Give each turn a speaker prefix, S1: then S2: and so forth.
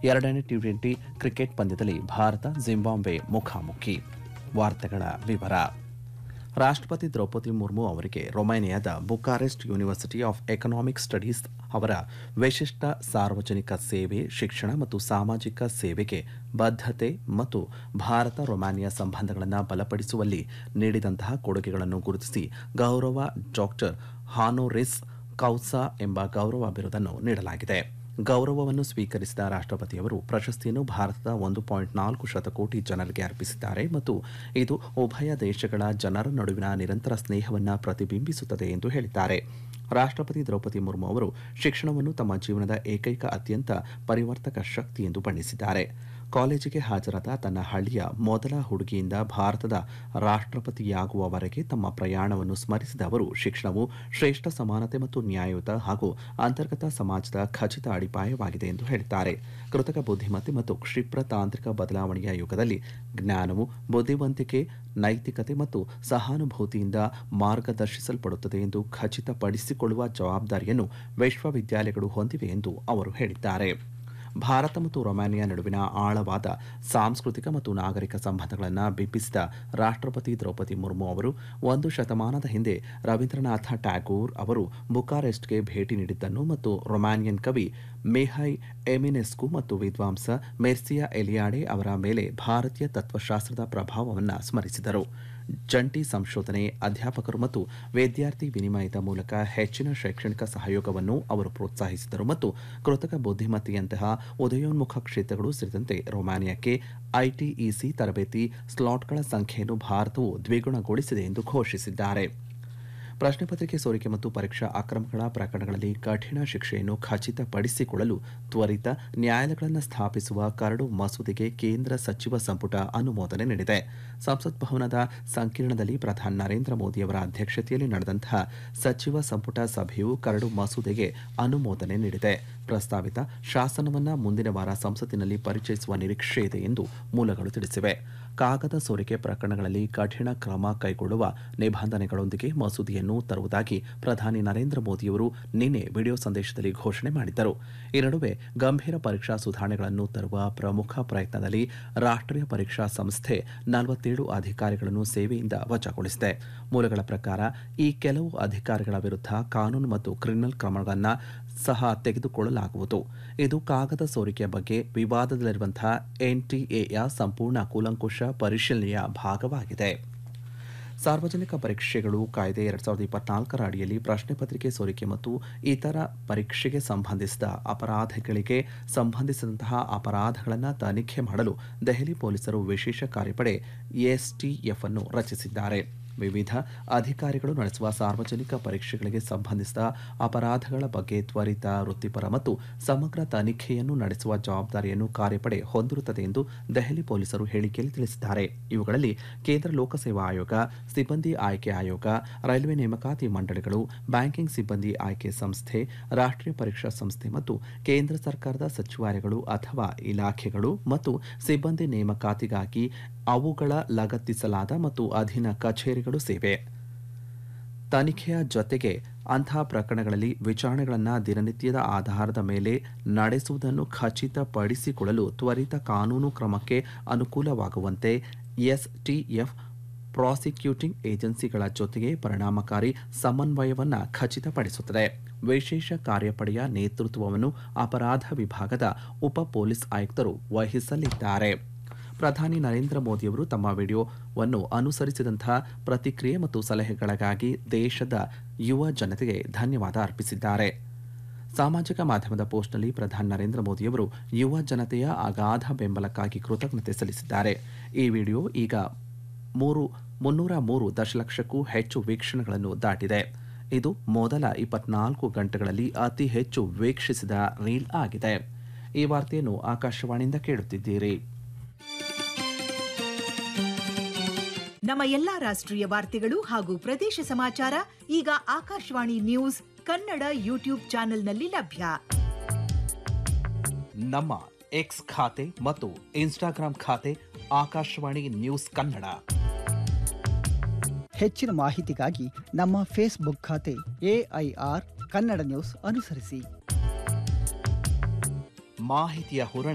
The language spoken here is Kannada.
S1: ಎರಡನೇ ಟಿ ಟ್ವೆಂಟಿ ಕ್ರಿಕೆಟ್ ಪಂದ್ಯದಲ್ಲಿ ಭಾರತ ಜಿಂಬಾಬ್ವೆ ಮುಖಾಮುಖಿ ವಾರ್ತೆಗಳ ವಿವರ ರಾಷ್ಟ್ರಪತಿ ದ್ರೌಪದಿ ಮುರ್ಮು ಅವರಿಗೆ ರೊಮೇನಿಯಾದ Bucharest university of economic studies ಅವರ ವಿಶಿಷ್ಟ ಸಾರ್ವಜನಿಕ ಸೇವೆ ಶಿಕ್ಷಣ ಮತ್ತು ಸಾಮಾಜಿಕ ಸೇವೆಗೆ ಬದ್ಧತೆ ಮತ್ತು ಭಾರತ ರೊಮಾನಿಯಾ ಸಂಬಂಧಗಳನ್ನು ಬಲಪಡಿಸುವಲ್ಲಿ ನೀಡಿದಂತಹ ಕೊಡುಗೆಗಳನ್ನು ಗುರುತಿಸಿ ಗೌರವ ಡಾಕ್ಟರ್ ಹಾನೋರಿಸ್ ಕೌಸಾ ಎಂಬ ಗೌರವ ಬಿರುದನ್ನು ನೀಡಲಾಗಿದೆ ಗೌರವವನ್ನು ಸ್ವೀಕರಿಸಿದ ರಾಷ್ಟ್ರಪತಿಯವರು ಪ್ರಶಸ್ತಿಯನ್ನು ಭಾರತದ ಒಂದು ಪಾಯಿಂಟ್ ನಾಲ್ಕು ಶತಕೋಟಿ ಜನರಿಗೆ ಅರ್ಪಿಸಿದ್ದಾರೆ ಮತ್ತು ಇದು ಉಭಯ ದೇಶಗಳ ಜನರ ನಡುವಿನ ನಿರಂತರ ಸ್ನೇಹವನ್ನು ಪ್ರತಿಬಿಂಬಿಸುತ್ತದೆ ಎಂದು ಹೇಳಿದ್ದಾರೆ ರಾಷ್ಟ್ರಪತಿ ದ್ರೌಪದಿ ಮುರ್ಮು ಅವರು ಶಿಕ್ಷಣವನ್ನು ತಮ್ಮ ಜೀವನದ ಏಕೈಕ ಅತ್ಯಂತ ಪರಿವರ್ತಕ ಶಕ್ತಿ ಎಂದು ಬಣ್ಣಿಸಿದ್ದಾರೆ ಕಾಲೇಜಿಗೆ ಹಾಜರಾದ ತನ್ನ ಹಳ್ಳಿಯ ಮೊದಲ ಹುಡುಗಿಯಿಂದ ಭಾರತದ ರಾಷ್ಟ್ರಪತಿಯಾಗುವವರೆಗೆ ತಮ್ಮ ಪ್ರಯಾಣವನ್ನು ಸ್ಮರಿಸಿದ ಅವರು ಶಿಕ್ಷಣವು ಶ್ರೇಷ್ಠ ಸಮಾನತೆ ಮತ್ತು ನ್ಯಾಯಯುತ ಹಾಗೂ ಅಂತರ್ಗತ ಸಮಾಜದ ಖಚಿತ ಅಡಿಪಾಯವಾಗಿದೆ ಎಂದು ಹೇಳಿದ್ದಾರೆ ಕೃತಕ ಬುದ್ಧಿಮತ್ತೆ ಮತ್ತು ಕ್ಷಿಪ್ರ ತಾಂತ್ರಿಕ ಬದಲಾವಣೆಯ ಯುಗದಲ್ಲಿ ಜ್ಞಾನವು ಬುದ್ಧಿವಂತಿಕೆ ನೈತಿಕತೆ ಮತ್ತು ಸಹಾನುಭೂತಿಯಿಂದ ಮಾರ್ಗದರ್ಶಿಸಲ್ಪಡುತ್ತದೆ ಎಂದು ಖಚಿತಪಡಿಸಿಕೊಳ್ಳುವ ಜವಾಬ್ದಾರಿಯನ್ನು ವಿಶ್ವವಿದ್ಯಾಲಯಗಳು ಹೊಂದಿವೆ ಎಂದು ಅವರು ಹೇಳಿದ್ದಾರೆ ಭಾರತ ಮತ್ತು ರೊಮಾನಿಯಾ ನಡುವಿನ ಆಳವಾದ ಸಾಂಸ್ಕೃತಿಕ ಮತ್ತು ನಾಗರಿಕ ಸಂಬಂಧಗಳನ್ನು ಬಿಂಬಿಸಿದ ರಾಷ್ಟ್ರಪತಿ ದ್ರೌಪದಿ ಮುರ್ಮು ಅವರು ಒಂದು ಶತಮಾನದ ಹಿಂದೆ ರವೀಂದ್ರನಾಥ ಟ್ಯಾಗೋರ್ ಅವರು ಬುಕಾರೆಸ್ಟ್ಗೆ ಭೇಟಿ ನೀಡಿದ್ದನ್ನು ಮತ್ತು ರೊಮಾನಿಯನ್ ಕವಿ ಮೆಹೈ ಎಮಿನೆಸ್ಕು ಮತ್ತು ವಿದ್ವಾಂಸ ಮೆರ್ಸಿಯಾ ಎಲಿಯಾಡೆ ಅವರ ಮೇಲೆ ಭಾರತೀಯ ತತ್ವಶಾಸ್ತ್ರದ ಪ್ರಭಾವವನ್ನು ಸ್ಮರಿಸಿದರು ಜಂಟಿ ಸಂಶೋಧನೆ ಅಧ್ಯಾಪಕರು ಮತ್ತು ವಿದ್ಯಾರ್ಥಿ ವಿನಿಮಯದ ಮೂಲಕ ಹೆಚ್ಚಿನ ಶೈಕ್ಷಣಿಕ ಸಹಯೋಗವನ್ನು ಅವರು ಪ್ರೋತ್ಸಾಹಿಸಿದರು ಮತ್ತು ಕೃತಕ ಬುದ್ಧಿಮತ್ತೆಯಂತಹ ಉದಯೋನ್ಮುಖ ಕ್ಷೇತ್ರಗಳು ಸೇರಿದಂತೆ ರೊಮಾನಿಯಾಕ್ಕೆ ಐಟಿಇಸಿ ತರಬೇತಿ ಸ್ಲಾಟ್ಗಳ ಸಂಖ್ಯೆಯನ್ನು ಭಾರತವು ದ್ವಿಗುಣಗೊಳಿಸಿದೆ ಎಂದು ಘೋಷಿಸಿದ್ದಾರೆ ಪ್ರಶ್ನೆ ಪತ್ರಿಕೆ ಸೋರಿಕೆ ಮತ್ತು ಪರೀಕ್ಷಾ ಅಕ್ರಮಗಳ ಪ್ರಕರಣಗಳಲ್ಲಿ ಕಠಿಣ ಶಿಕ್ಷೆಯನ್ನು ಖಚಿತಪಡಿಸಿಕೊಳ್ಳಲು ತ್ವರಿತ ನ್ಯಾಯಾಲಯಗಳನ್ನು ಸ್ಥಾಪಿಸುವ ಕರಡು ಮಸೂದೆಗೆ ಕೇಂದ್ರ ಸಚಿವ ಸಂಪುಟ ಅನುಮೋದನೆ ನೀಡಿದೆ ಸಂಸತ್ ಭವನದ ಸಂಕೀರ್ಣದಲ್ಲಿ ಪ್ರಧಾನಿ ನರೇಂದ್ರ ಮೋದಿಯವರ ಅಧ್ಯಕ್ಷತೆಯಲ್ಲಿ ನಡೆದಂತಹ ಸಚಿವ ಸಂಪುಟ ಸಭೆಯು ಕರಡು ಮಸೂದೆಗೆ ಅನುಮೋದನೆ ನೀಡಿದೆ ಪ್ರಸ್ತಾವಿತ ಶಾಸನವನ್ನು ಮುಂದಿನ ವಾರ ಸಂಸತ್ತಿನಲ್ಲಿ ಪರಿಚಯಿಸುವ ನಿರೀಕ್ಷೆ ಇದೆ ಎಂದು ಮೂಲಗಳು ತಿಳಿಸಿವೆ ಕಾಗದ ಸೋರಿಕೆ ಪ್ರಕರಣಗಳಲ್ಲಿ ಕಠಿಣ ಕ್ರಮ ಕೈಗೊಳ್ಳುವ ನಿಬಂಧನೆಗಳೊಂದಿಗೆ ಮಸೂದೆಯನ್ನು ತರುವುದಾಗಿ ಪ್ರಧಾನಿ ನರೇಂದ್ರ ಮೋದಿಯವರು ನಿನ್ನೆ ವಿಡಿಯೋ ಸಂದೇಶದಲ್ಲಿ ಘೋಷಣೆ ಮಾಡಿದ್ದರು ಈ ನಡುವೆ ಗಂಭೀರ ಪರೀಕ್ಷಾ ಸುಧಾರಣೆಗಳನ್ನು ತರುವ ಪ್ರಮುಖ ಪ್ರಯತ್ನದಲ್ಲಿ ರಾಷ್ಟ್ರೀಯ ಪರೀಕ್ಷಾ ಸಂಸ್ಥೆ ನಲವತ್ತೇಳು ಅಧಿಕಾರಿಗಳನ್ನು ಸೇವೆಯಿಂದ ವಜಾಗೊಳಿಸಿದೆ ಮೂಲಗಳ ಪ್ರಕಾರ ಈ ಕೆಲವು ಅಧಿಕಾರಿಗಳ ವಿರುದ್ಧ ಕಾನೂನು ಮತ್ತು ಕ್ರಿಮಿನಲ್ ಕ್ರಮಗಳನ್ನು ಸಹ ತೆಗೆದುಕೊಳ್ಳಲಾಗುವುದು ಇದು ಕಾಗದ ಸೋರಿಕೆಯ ಬಗ್ಗೆ ವಿವಾದದಲ್ಲಿರುವಂತಹ ಎನ್ಟಿಎಯ ಸಂಪೂರ್ಣ ಕೂಲಂಕುಷ ಪರಿಶೀಲನೆಯ ಭಾಗವಾಗಿದೆ ಸಾರ್ವಜನಿಕ ಪರೀಕ್ಷೆಗಳು ಕಾಯ್ದೆ ಎರಡ್ ಸಾವಿರದ ಇಪ್ಪತ್ನಾಲ್ಕರ ಅಡಿಯಲ್ಲಿ ಪ್ರಶ್ನೆ ಪತ್ರಿಕೆ ಸೋರಿಕೆ ಮತ್ತು ಇತರ ಪರೀಕ್ಷೆಗೆ ಸಂಬಂಧಿಸಿದ ಅಪರಾಧಗಳಿಗೆ ಸಂಬಂಧಿಸಿದಂತಹ ಅಪರಾಧಗಳನ್ನು ತನಿಖೆ ಮಾಡಲು ದೆಹಲಿ ಪೊಲೀಸರು ವಿಶೇಷ ಕಾರ್ಯಪಡೆ ಎಸ್ಟಿಎಫ್ ಅನ್ನು ರಚಿಸಿದ್ದಾರೆ ವಿವಿಧ ಅಧಿಕಾರಿಗಳು ನಡೆಸುವ ಸಾರ್ವಜನಿಕ ಪರೀಕ್ಷೆಗಳಿಗೆ ಸಂಬಂಧಿಸಿದ ಅಪರಾಧಗಳ ಬಗ್ಗೆ ತ್ವರಿತ ವೃತ್ತಿಪರ ಮತ್ತು ಸಮಗ್ರ ತನಿಖೆಯನ್ನು ನಡೆಸುವ ಜವಾಬ್ದಾರಿಯನ್ನು ಕಾರ್ಯಪಡೆ ಹೊಂದಿರುತ್ತದೆ ಎಂದು ದೆಹಲಿ ಪೊಲೀಸರು ಹೇಳಿಕೆಯಲ್ಲಿ ತಿಳಿಸಿದ್ದಾರೆ ಇವುಗಳಲ್ಲಿ ಕೇಂದ್ರ ಲೋಕಸೇವಾ ಆಯೋಗ ಸಿಬ್ಬಂದಿ ಆಯ್ಕೆ ಆಯೋಗ ರೈಲ್ವೆ ನೇಮಕಾತಿ ಮಂಡಳಿಗಳು ಬ್ಯಾಂಕಿಂಗ್ ಸಿಬ್ಬಂದಿ ಆಯ್ಕೆ ಸಂಸ್ಥೆ ರಾಷ್ಟ್ರೀಯ ಪರೀಕ್ಷಾ ಸಂಸ್ಥೆ ಮತ್ತು ಕೇಂದ್ರ ಸರ್ಕಾರದ ಸಚಿವಾಲಯಗಳು ಅಥವಾ ಇಲಾಖೆಗಳು ಮತ್ತು ಸಿಬ್ಬಂದಿ ನೇಮಕಾತಿಗಾಗಿ ಅವುಗಳ ಲಗತ್ತಿಸಲಾದ ಮತ್ತು ಅಧೀನ ಕಚೇರಿಗಳು ಸೇವೆ ತನಿಖೆಯ ಜೊತೆಗೆ ಅಂತಹ ಪ್ರಕರಣಗಳಲ್ಲಿ ವಿಚಾರಣೆಗಳನ್ನು ದಿನನಿತ್ಯದ ಆಧಾರದ ಮೇಲೆ ನಡೆಸುವುದನ್ನು ಖಚಿತಪಡಿಸಿಕೊಳ್ಳಲು ತ್ವರಿತ ಕಾನೂನು ಕ್ರಮಕ್ಕೆ ಅನುಕೂಲವಾಗುವಂತೆ ಎಸ್ಟಿಎಫ್ ಪ್ರಾಸಿಕ್ಯೂಟಿಂಗ್ ಏಜೆನ್ಸಿಗಳ ಜೊತೆಗೆ ಪರಿಣಾಮಕಾರಿ ಸಮನ್ವಯವನ್ನು ಖಚಿತಪಡಿಸುತ್ತದೆ ವಿಶೇಷ ಕಾರ್ಯಪಡೆಯ ನೇತೃತ್ವವನ್ನು ಅಪರಾಧ ವಿಭಾಗದ ಉಪ ಪೊಲೀಸ್ ಆಯುಕ್ತರು ವಹಿಸಲಿದ್ದಾರೆ ಪ್ರಧಾನಿ ನರೇಂದ್ರ ಮೋದಿಯವರು ತಮ್ಮ ವಿಡಿಯೋವನ್ನು ಅನುಸರಿಸಿದಂತಹ ಪ್ರತಿಕ್ರಿಯೆ ಮತ್ತು ಸಲಹೆಗಳಿಗಾಗಿ ದೇಶದ ಯುವ ಜನತೆಗೆ ಧನ್ಯವಾದ ಅರ್ಪಿಸಿದ್ದಾರೆ ಸಾಮಾಜಿಕ ಮಾಧ್ಯಮದ ಪೋಸ್ಟ್ನಲ್ಲಿ ಪ್ರಧಾನಿ ನರೇಂದ್ರ ಮೋದಿಯವರು ಯುವ ಜನತೆಯ ಅಗಾಧ ಬೆಂಬಲಕ್ಕಾಗಿ ಕೃತಜ್ಞತೆ ಸಲ್ಲಿಸಿದ್ದಾರೆ ಈ ವಿಡಿಯೋ ಈಗ ಮೂರು ಮುನ್ನೂರ ಮೂರು ದಶಲಕ್ಷಕ್ಕೂ ಹೆಚ್ಚು ವೀಕ್ಷಣೆಗಳನ್ನು ದಾಟಿದೆ ಇದು ಮೊದಲ ಇಪ್ಪತ್ನಾಲ್ಕು ಗಂಟೆಗಳಲ್ಲಿ ಅತಿ ಹೆಚ್ಚು ವೀಕ್ಷಿಸಿದ ರೀಲ್ ಆಗಿದೆ ಈ ವಾರ್ತೆಯನ್ನು ಆಕಾಶವಾಣಿಯಿಂದ ಕೇಳುತ್ತಿದ್ದೀರಿ
S2: ನಮ್ಮ ಎಲ್ಲಾ ರಾಷ್ಟ್ರೀಯ ವಾರ್ತೆಗಳು ಹಾಗೂ ಪ್ರದೇಶ ಸಮಾಚಾರ ಈಗ ಆಕಾಶವಾಣಿ ನ್ಯೂಸ್ ಕನ್ನಡ ಯೂಟ್ಯೂಬ್ ಚಾನೆಲ್ನಲ್ಲಿ ಲಭ್ಯ
S1: ನಮ್ಮ ಎಕ್ಸ್ ಖಾತೆ ಮತ್ತು ಇನ್ಸ್ಟಾಗ್ರಾಂ ಖಾತೆ ಆಕಾಶವಾಣಿ ನ್ಯೂಸ್ ಕನ್ನಡ
S3: ಹೆಚ್ಚಿನ ಮಾಹಿತಿಗಾಗಿ ನಮ್ಮ ಫೇಸ್ಬುಕ್ ಖಾತೆ ಎಐಆರ್ ಕನ್ನಡ ನ್ಯೂಸ್ ಅನುಸರಿಸಿ
S1: ಮಾಹಿತಿಯ ಹೊರ